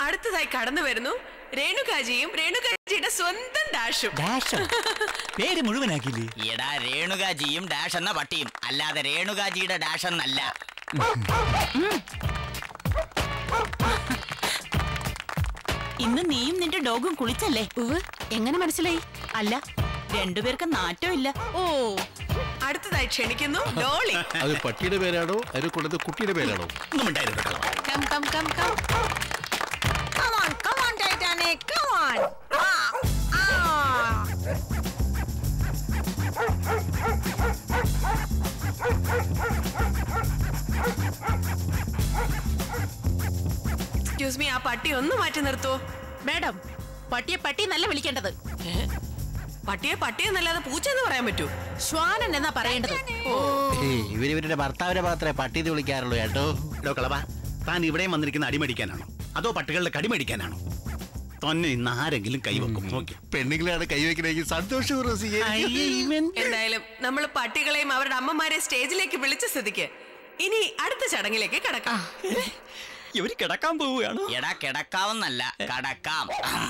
അടുത്തതായി കടന്നു വരുന്നു രേണുകാജിയും രേണുകാജിയുടെ സ്വന്തം ഡാഷും ഡാഷോ പേര് മുഴുവനാക്കിയില്ലേ എടാ രേണുകാജിയും ഡാഷ് എന്ന പട്ടിയും അല്ലാതെ രേണുകാജിയുടെ ഡാഷ് എന്നല്ല ഇന്ന് നീയും നിന്റെ ഡോഗും കുളിച്ചല്ലേ ഉവ് എങ്ങനെ മനസ്സിലായി അല്ല രണ്ടുപേർക്ക് നാറ്റം ഇല്ല ഓ അടുത്തതായി ക്ഷണിക്കുന്നു ഡോളി അത് പട്ടിയുടെ പേരാണോ അതിന് കൊണ്ടത് കുട്ടിയുടെ പേരാണോ ഒന്നും ഉണ്ടായിരുന്നു കളവാ come come come come Come on, come on, Titanic, come on. Ah, ah. Excuse me ആ പട്ടി ഒന്ന് മാറ്റി നിർത്തുവോ മാഡം പട്ടിയെ പട്ടി എന്നല്ല വിളിക്കേണ്ടത് പട്ടിയെ പട്ടിയെന്നല്ലാതെ പൂച്ച എന്ന് പറയാൻ പറ്റൂ ശ്വാനൻ എന്നാ പറയേണ്ടത് ഇവരിവരുടെ ഭർത്താവിനെ മാത്രമേ പട്ടീന്ന് വിളിക്കാറുള്ളൂ കേട്ടോ എടോ കളവാ താൻ ഇവിടെയും വന്നിരിക്കുന്ന അടിമേടിക്കാനാണോ അതോ പട്ടികളുടെ കടിമേടിക്കാനാണോ തന്നെ ഇന്ന് ആരെങ്കിലും കൈവെക്കും നോക്കി പെണ്ണുങ്ങളാണ് കൈവയ്ക്കണമെങ്കിൽ സന്തോഷപൂർവ്വം സ്വീകരിക്കും. എന്തായാലും നമ്മൾ പട്ടികളെയും അവരുടെ അമ്മമാരെ സ്റ്റേജിലേക്ക് വിളിച്ച സ്ഥിതിക്ക് ഇനി അടുത്ത ചടങ്ങിലേക്ക് കടക്കാം ഇവര് കിടക്കാൻ പോവുകയാണോ എടാ കിടക്കാവുന്നല്ല കടക്കാം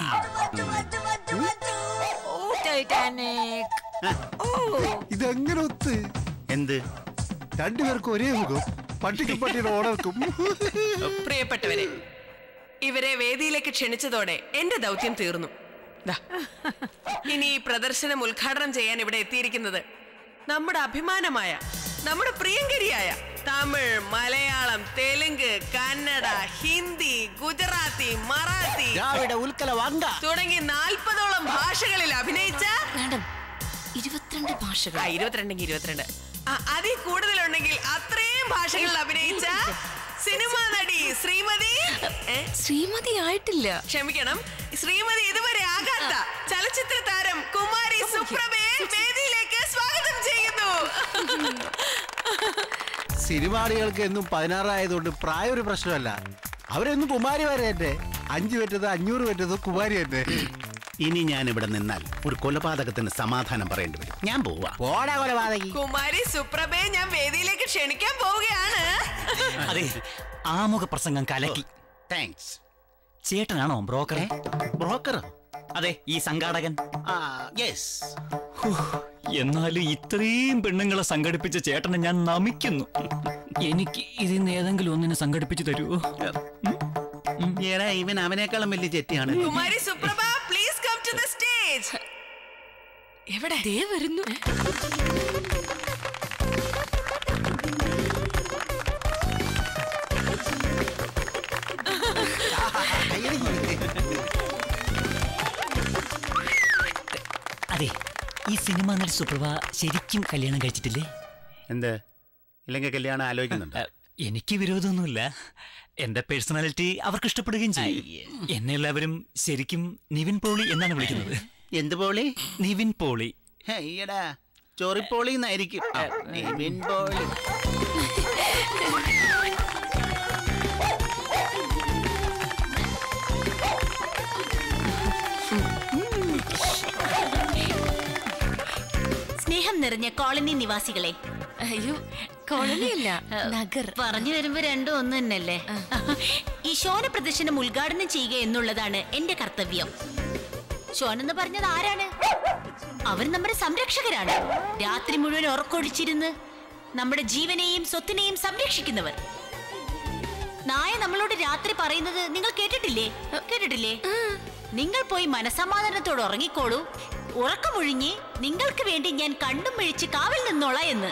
ടൈറ്റാനിക് ഇതെങ്ങനെ ഒത്ത് എന്ത് രണ്ടുപേർക്കും ഒരേ മുഖം പട്ടിക്കും പട്ടിയുടെ ഓണർക്കും പ്രിയപ്പെട്ടവരെ ഇവരെ വേദിയിലേക്ക് ക്ഷണിച്ചതോടെ എന്റെ ദൗത്യം തീർന്നു ദാ. ഇനി ഈ പ്രദർശനം ഉദ്ഘാടനം ചെയ്യാൻ ഇവിടെ എത്തിയിരിക്കുന്നത് നമ്മുടെ അഭിമാനമായ നമ്മുടെ പ്രിയങ്കരിയായ തമിഴ് മലയാളം തെലുങ്ക് കന്നഡ ഹിന്ദി ഗുജറാത്തി മറാത്തി രാവിലെ ഉൽക്കല വങ്ക തുടങ്ങി നാൽപ്പതോളം ഭാഷകളിൽ അഭിനയിച്ച മാഡം ഇരുപത്തിരണ്ട് ഭാഷകൾ ആ ഇരുപത്തിരണ്ടെങ്കിൽ ഇരുപത്തിരണ്ട് ആ, അതിൽ കൂടുതലുണ്ടെങ്കിൽ അത്രയും ഭാഷകളിൽ അഭിനയിച്ച സിനിമാ നടി ശ്രീമതി ഏ? ശ്രീമതി ആയിട്ടില്ല ക്ഷമിക്കണം ശ്രീമതി ഇതുവരെ ആകാത്ത ചലച്ചിത്ര താരം കുമാരി സുപ്രഭയെ വേദിയിലേക്ക് സ്വാഗതം ചെയ്യുന്നു സിനിമാടികൾക്ക് എന്നും പതിനാറായതുകൊണ്ട് പ്രായം ഒരു പ്രശ്നമല്ല അവരെന്നും കുമാരിമാരെ തന്നെ അഞ്ചു പറ്റത് അഞ്ഞൂറ് പറ്റത് കുമാരി തന്നെ ഇനി ഞാൻ ഇവിടെ നിന്നാൽ ഒരു കൊലപാതകത്തിന് സമാധാനം പറയേണ്ടി വരും ഞാൻ പോവാ പോടാ കൊലപാതകി കുമാരി സുപ്രഭയെ ഞാൻ വേദിയിലേക്ക് ക്ഷണിക്കാൻ പോവുകയാണ് അതെ ആമുഖ പ്രസംഗം കലക്കി താങ്ക്സ് ചേട്ടനാണോ ബ്രോക്കർ ബ്രോക്കർ അതെ ഈ സംഘാടകൻ ആ യെസ് എന്നാലും ഇത്രയും പെണ്ണുങ്ങളെ സംഘടിപ്പിച്ച ചേട്ടനെ ഞാൻ നമിക്കുന്നു എനിക്ക് ഇതിന്ന് ഏതെങ്കിലും ഒന്നിനെ സംഘടിപ്പിച്ചു തരുമോ എടാ ഇവൻ അവനേക്കാളും വലിയ ചെറ്റിയാണ് Kumari Suprabha please come to the stage എവിടെ ദേ വരുന്നു അതെ ഈ സിനിമ നടി സുപ്രഭ ശരിക്കും കല്യാണം കഴിച്ചിട്ടില്ലേ എന്ത് ഇല്ലെങ്കിൽ കല്യാണം ആലോചിക്കുന്നുണ്ട് അഹ്, എനിക്ക് വിരോധമൊന്നുമില്ല എന്റെ പേഴ്സണാലിറ്റി അവർക്ക് ഇഷ്ടപ്പെടുകയും ചെയ്യും എന്നെ എല്ലാവരും ശരിക്കും നിവിൻ പോളി എന്നാണ് വിളിക്കുന്നത് എന്ത് പോളി നിവിൻ പോളി ഈടാ ചൊറിപ്പോളി എന്നായിരിക്കും ആ, നിവിൻ പോളി സ്നേഹം നിറഞ്ഞ കോളനി നിവാസികളെ അയ്യോ കോളനിയല്ല നഗർ പറഞ്ഞു വരുമ്പോ രണ്ടും ഒന്ന് തന്നെയല്ലേ ഈ ശോന പ്രദർശനം ഉദ്ഘാടനം ചെയ്യുക എന്നുള്ളതാണ് എന്റെ കർത്തവ്യം ഷോൻ എന്ന് പറഞ്ഞത് ആരാണ് അവർ നമ്മുടെ സംരക്ഷകരാണ് രാത്രി മുഴുവൻ ഉറക്കൊഴിച്ചിരുന്ന് നമ്മുടെ ജീവനെയും സ്വത്തിനെയും സംരക്ഷിക്കുന്നവർ നായ നമ്മളോട് രാത്രി പറയുന്നത് നിങ്ങൾ കേട്ടിട്ടില്ലേ കേട്ടിട്ടില്ലേ നിങ്ങൾ പോയി മനസമാധാനത്തോടെ ഉറങ്ങിക്കോളൂ ഉറക്കമൊഴിഞ്ഞ് നിങ്ങൾക്ക് വേണ്ടി ഞാൻ കണ്ടും മിഴിച്ച് കാവൽ നിന്നോളാം എന്ന്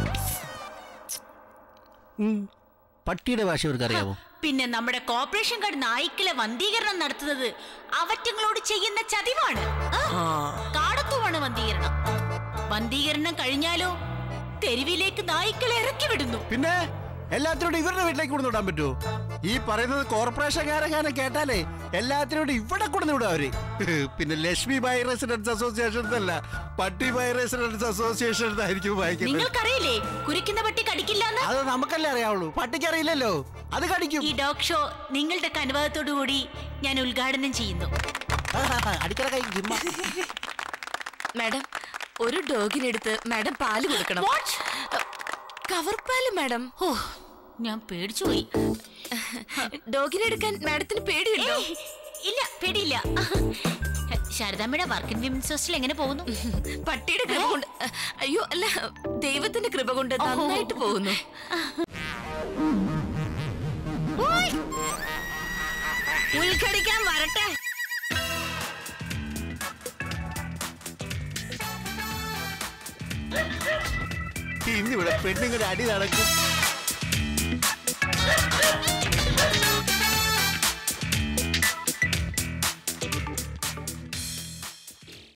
പട്ടിയുടെ ഭാഷ ഇവർക്ക് അറിയാമോ പിന്നെ നമ്മുടെ കോർപ്പറേഷൻ കാർഡ് നായ്ക്കളെ വന്ധീകരണം നടത്തുന്നത് അവറ്റങ്ങളോട് ചെയ്യുന്ന ചതിവാണ് ആ, കാടത്തുമാണ് വന്ധീകരണം വന്ധീകരണം കഴിഞ്ഞാലോ തെരുവിലേക്ക് നായ്ക്കളെ ഇറക്കി വിടുന്നു പിന്നെ എല്ലാത്തിനോടും ഇവരുടെ വീട്ടിലേക്ക് കൊണ്ടു വിടാൻ പറ്റുമോ ഈ പറയുന്നത് കോർപ്പറേഷൻകാരെങ്ങാനും കേട്ടാലേ എല്ലാത്തിനോടും ഇവിടെ കൊണ്ടു വിടും അവര് പിന്നെ ലക്ഷ്മി ബൈ റെസിഡൻസ് അസോസിയേഷൻ അല്ല പട്ടി ബൈ റെസിഡൻസ് അസോസിയേഷൻ എന്നായിരിക്കും വായിക്കുന്നത് നിങ്ങൾക്കറിയില്ലേ കുരിക്കുന്ന പട്ടി കടിക്കില്ലെന്ന് അത് നമുക്കല്ലേ അറിയാവുള്ളൂ പട്ടിക്കറിയില്ലല്ലോ അത് കടിക്കും ഈ ഡോഗ് ഷോ നിങ്ങളുടെ അനുവാദത്തോടു കൂടി ഞാൻ ഉദ്ഘാടനം ചെയ്യുന്നു അടിക്കട കൈ ജിമ്മ മാഡം ഒരു ഡോഗിനെടുത്ത് മാഡം പാല് കൊടുക്കണം What? കവർ പാല് മാഡം ഓ ഞാൻ പേടിച്ചുപോയി ഡോഗിനെ എടുക്കാൻ മാഡത്തിന് പേടിയുണ്ടോ ഏയ്, ഇല്ല പേടിയില്ല ശാരദാമ്മയുടെ വർക്കിംഗ് വിമൻസ് ഹോസ്റ്റൽ എങ്ങനെ പോകുന്നു പട്ടിയുടെ കൃപ കൊണ്ട് അയ്യോ അല്ല ദൈവത്തിന്റെ കൃപ കൊണ്ട് നന്നായിട്ട് പോകുന്നു ഉൾക്കടിക്കാൻ വരട്ടെ ഇന്നിവിടെ പെണ്ണുങ്ങളുടെ അടി നടക്കും